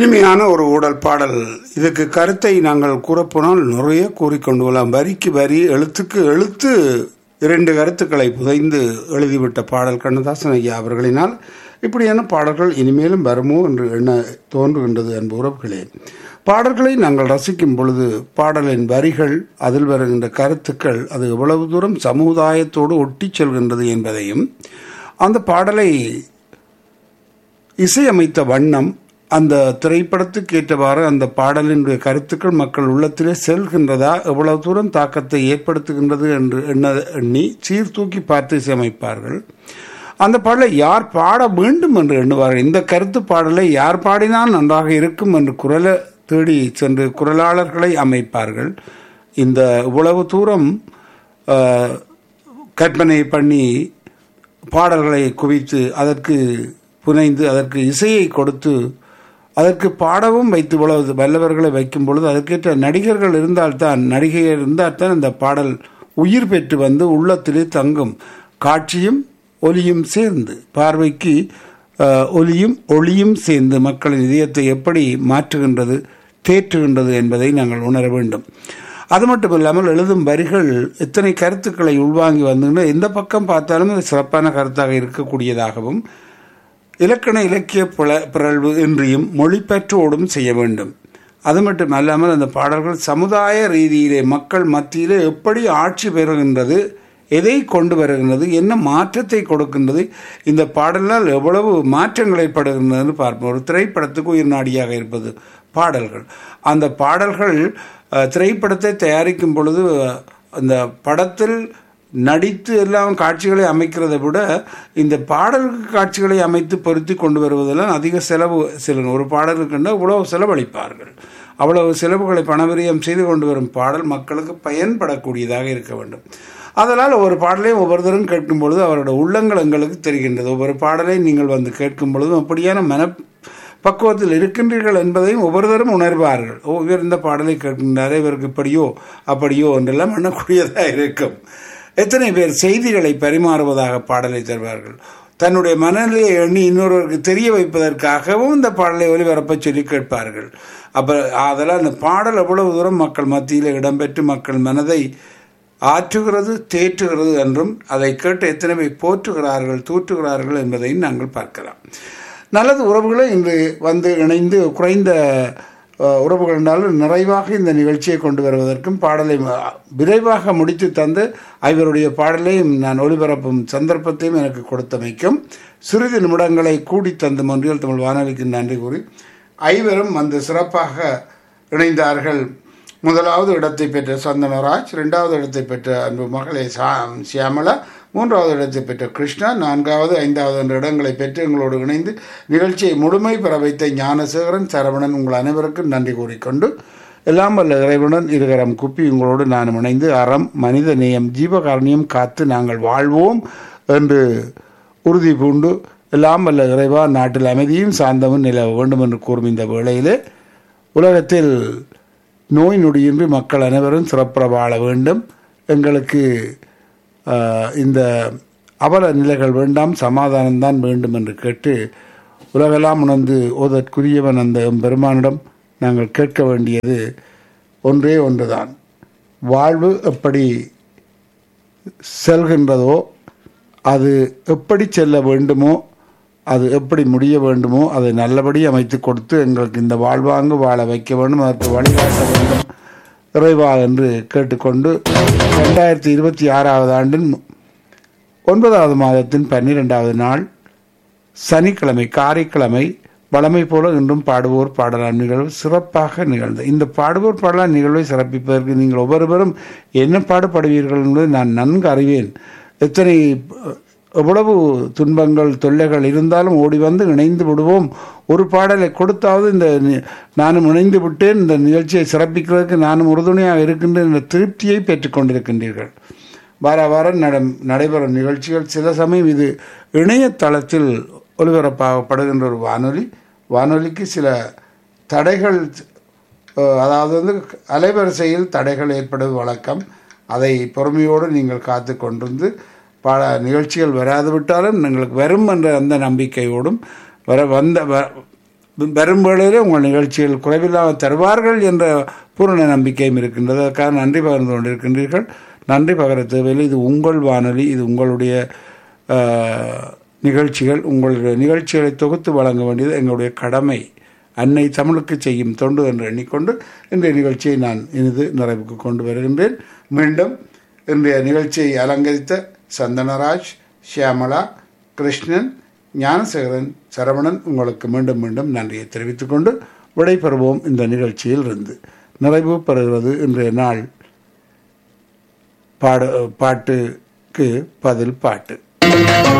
இனிமையான ஒரு ஊடல் பாடல் இதுக்கு கருத்தை நாங்கள் கூறப்போனால் நிறைய கூறிக்கொண்டு வரலாம் வரிக்கு வரி எழுத்துக்கு எழுத்து இரண்டு கருத்துக்களை புதைந்து எழுதிவிட்ட பாடல் கண்ணதாசன் ஐயா அவர்களினால் இப்படியான பாடல்கள் இனிமேலும் வருமோ என்று எண்ண தோன்றுகின்றது அன்பு உறவுகளே பாடல்களை நாங்கள் ரசிக்கும் பொழுது பாடலின் வரிகள் அதில் வருகின்ற கருத்துக்கள் அது எவ்வளவு தூரம் சமுதாயத்தோடு ஒட்டி செல்கின்றது என்பதையும் அந்த பாடலை இசையமைத்த வண்ணம் அந்த திரைப்படத்துக்கு ஏற்றவாறு அந்த பாடலினுடைய கருத்துக்கள் மக்கள் உள்ளத்திலே செல்கின்றதா எவ்வளவு தூரம் தாக்கத்தை ஏற்படுத்துகின்றது என்று எண்ண எண்ணி சீர்தூக்கி பார்த்து இசையமைப்பார்கள் அந்த பாடலை யார் பாட வேண்டும் என்று எண்ணுவார்கள் இந்த கருத்து பாடலை யார் பாடினால் நன்றாக இருக்கும் என்று குரலை தேடி சென்று குரலாளர்களை அமைப்பார்கள் இந்த இவ்வளவு தூரம் கற்பனை பண்ணி பாடல்களை குவித்து அதற்கு புனைந்து அதற்கு இசையை கொடுத்து அதற்கு பாடவும் வைத்து இவ்வளவு வல்லவர்களை வைக்கும் பொழுது அதற்கேற்ற நடிகர்கள் இருந்தால்தான் நடிகைகள் இருந்தால்தான் இந்த பாடல் உயிர் பெற்று வந்து உள்ளத்திலே தங்கும் காட்சியும் ஒலியும் சேர்ந்து பார்வைக்கு ஒலியும் ஒளியும் சேர்ந்து மக்களின் இதயத்தை எப்படி மாற்றுகின்றது தேற்றுகின்றது என்பதை நாங்கள் உணர வேண்டும் அது மட்டும் இல்லாமல் எழுதும் வரிகள் எத்தனை கருத்துக்களை உள்வாங்கி வந்துகின்ற எந்த பக்கம் பார்த்தாலும் அது சிறப்பான கருத்தாக இருக்கக்கூடியதாகவும் இலக்கண இலக்கிய புல பிறழ்வு இன்றியும் மொழிப்பற்றோடும் செய்ய வேண்டும் அது மட்டும் அல்லாமல் அந்த பாடல்கள் சமுதாய ரீதியிலே மக்கள் மத்தியிலே எப்படி ஆட்சி பெறுகின்றது எதை கொண்டு வருகின்றது என்ன மாற்றத்தை கொடுக்கின்றது இந்த பாடலால் எவ்வளவு மாற்றங்கள் ஏற்படுகின்றதுன்னு பார்ப்போம் ஒரு திரைப்படத்துக்கு உயிர் நாடியாக இருப்பது பாடல்கள் அந்த பாடல்கள் திரைப்படத்தை தயாரிக்கும் பொழுது அந்த படத்தில் நடித்து எல்லாம் காட்சிகளை அமைக்கிறதை விட இந்த பாடல் காட்சிகளை அமைத்து பொருத்தி கொண்டு வருவதெல்லாம் அதிக செலவு செல்லும் ஒரு பாடலுக்குன்னா இவ்வளவு செலவழிப்பார்கள் அவ்வளவு செலவுகளை பணவிரியம் செய்து கொண்டு வரும் பாடல் மக்களுக்கு பயன்படக்கூடியதாக இருக்க வேண்டும் அதனால் ஒவ்வொரு பாடலையும் ஒவ்வொருத்தரும் கேட்கும் பொழுது அவரோட உள்ளங்கள் எங்களுக்கு தெரிகின்றது ஒவ்வொரு பாடலை நீங்கள் வந்து கேட்கும் பொழுதும் அப்படியான மன பக்குவத்தில் இருக்கின்றீர்கள் என்பதையும் ஒவ்வொருத்தரும் உணர்வார்கள் ஓ இவர் இந்த பாடலை கேட்கின்றாரே இவருக்கு இப்படியோ அப்படியோ என்றெல்லாம் எண்ணக்கூடியதாக இருக்கும் எத்தனை பேர் செய்திகளை பரிமாறுவதாக பாடலை தருவார்கள் தன்னுடைய மனநிலையை எண்ணி இன்னொருவருக்கு தெரிய வைப்பதற்காகவும் இந்த பாடலை ஒலிபரப்ப சொல்லி கேட்பார்கள் அப்போ அதெல்லாம் அந்த பாடல் எவ்வளவு தூரம் மக்கள் மத்தியில் இடம்பெற்று மக்கள் மனதை ஆற்றுகிறது தேற்றுகிறது என்றும் அதை கேட்டு எத்தனை பேர் போற்றுகிறார்கள் தூற்றுகிறார்கள் என்பதையும் நாங்கள் பார்க்கலாம் நல்லது உறவுகளை இன்று வந்து இணைந்து குறைந்த உறவுகள் என்றாலும் நிறைவாக இந்த நிகழ்ச்சியை கொண்டு வருவதற்கும் பாடலை விரைவாக முடித்து தந்து ஐவருடைய பாடலையும் நான் ஒளிபரப்பும் சந்தர்ப்பத்தையும் எனக்கு கொடுத்தமைக்கும் சிறிது நிமிடங்களை கூடி தந்து மொன்றியல் தமிழ் வானொலிக்கு நன்றி கூறி ஐவரும் வந்து சிறப்பாக இணைந்தார்கள் முதலாவது இடத்தை பெற்ற சந்தனராஜ் இரண்டாவது இடத்தை பெற்ற அன்பு மகளே சியாமலா மூன்றாவது இடத்தை பெற்ற கிருஷ்ணா நான்காவது ஐந்தாவது என்ற இடங்களை பெற்று எங்களோடு இணைந்து நிகழ்ச்சியை முழுமை பெற வைத்த ஞானசேகரன் சரவணன் உங்கள் அனைவருக்கும் நன்றி கூறிக்கொண்டு எல்லாம் வல்ல இறைவனுடன் இருகரம் குப்பி உங்களோடு நான் இணைந்து அறம் மனித நேயம் ஜீவகாரணியம் காத்து நாங்கள் வாழ்வோம் என்று உறுதி பூண்டு எல்லாம் வல்ல இறைவா நாட்டில் அமைதியும் சாந்தமும் நிலவ வேண்டும் என்று கூறும் இந்த வேளையிலே உலகத்தில் நோய் நொடியின்றி மக்கள் அனைவரும் சிறப்புற வாழ வேண்டும் எங்களுக்கு இந்த அவல நிலைகள் வேண்டாம் சமாதானம்தான் வேண்டும் என்று கேட்டு உலகெல்லாம் உணர்ந்து ஓதற்குரியவன் அந்த பெருமானிடம் நாங்கள் கேட்க வேண்டியது ஒன்றே ஒன்றுதான் வாழ்வு எப்படி செல்கின்றதோ அது எப்படி செல்ல வேண்டுமோ அது எப்படி முடிய வேண்டுமோ அதை நல்லபடி அமைத்து கொடுத்து எங்களுக்கு இந்த வாழ்வாங்கு வாழ வைக்க வேண்டும் அதற்கு வழிகாட்ட வேண்டும் இறைவா என்று கேட்டுக்கொண்டு ரெண்டாயிரத்தி இருபத்தி ஆறாவது ஆண்டின் ஒன்பதாவது மாதத்தின் பன்னிரெண்டாவது நாள் சனிக்கிழமை காரைக்கிழமை வளமை போல இன்றும் பாடுவோர் பாடலாம் நிகழ்வு சிறப்பாக நிகழ்ந்தது இந்த பாடுவோர் பாடலாம் நிகழ்வை சிறப்பிப்பதற்கு நீங்கள் ஒவ்வொருவரும் என்ன பாடுபடுவீர்கள் என்பதை நான் நன்கு அறிவேன் எத்தனை எவ்வளவு துன்பங்கள் தொல்லைகள் இருந்தாலும் ஓடி வந்து இணைந்து விடுவோம் ஒரு பாடலை கொடுத்தாவது இந்த நானும் இணைந்து விட்டேன் இந்த நிகழ்ச்சியை சிறப்பிக்கிறதுக்கு நானும் உறுதுணையாக இருக்கின்ற இந்த திருப்தியை பெற்றுக்கொண்டிருக்கின்றீர்கள் வார வாரம் நட நடைபெறும் நிகழ்ச்சிகள் சில சமயம் இது இணையதளத்தில் ஒலிபரப்பாகப்படுகின்ற ஒரு வானொலி வானொலிக்கு சில தடைகள் அதாவது வந்து அலைவரிசையில் தடைகள் ஏற்படுவது வழக்கம் அதை பொறுமையோடு நீங்கள் காத்து கொண்டிருந்து பல நிகழ்ச்சிகள் வராது விட்டாலும் எங்களுக்கு வரும் என்ற அந்த நம்பிக்கையோடும் வர வந்த வரும் வேளையிலே உங்கள் நிகழ்ச்சிகள் குறைவில்லாமல் தருவார்கள் என்ற பூரண நம்பிக்கையும் இருக்கின்றது அதற்காக நன்றி பகிர்ந்து கொண்டிருக்கின்றீர்கள் நன்றி பகர தேவையில்லை இது உங்கள் வானொலி இது உங்களுடைய ஆஹ், நிகழ்ச்சிகள் உங்களுடைய நிகழ்ச்சிகளை தொகுத்து வழங்க வேண்டியது எங்களுடைய கடமை அன்னை தமிழுக்கு செய்யும் தொண்டு என்று எண்ணிக்கொண்டு இன்றைய நிகழ்ச்சியை நான் இனிது நிறைவுக்கு கொண்டு வருகின்றேன் மீண்டும் இன்றைய நிகழ்ச்சியை அலங்கரித்த சந்தனராஜ் ஷியாமலா கிருஷ்ணன் ஞானசேகரன் சரவணன் உங்களுக்கு மீண்டும் மீண்டும் நன்றியை தெரிவித்துக் கொண்டு விடைபெறுவோம் இந்த நிகழ்ச்சியில் இருந்து நிறைவு பெறுகிறது இன்றைய நாள் பாடு பாட்டுக்கு பதில் பாட்டு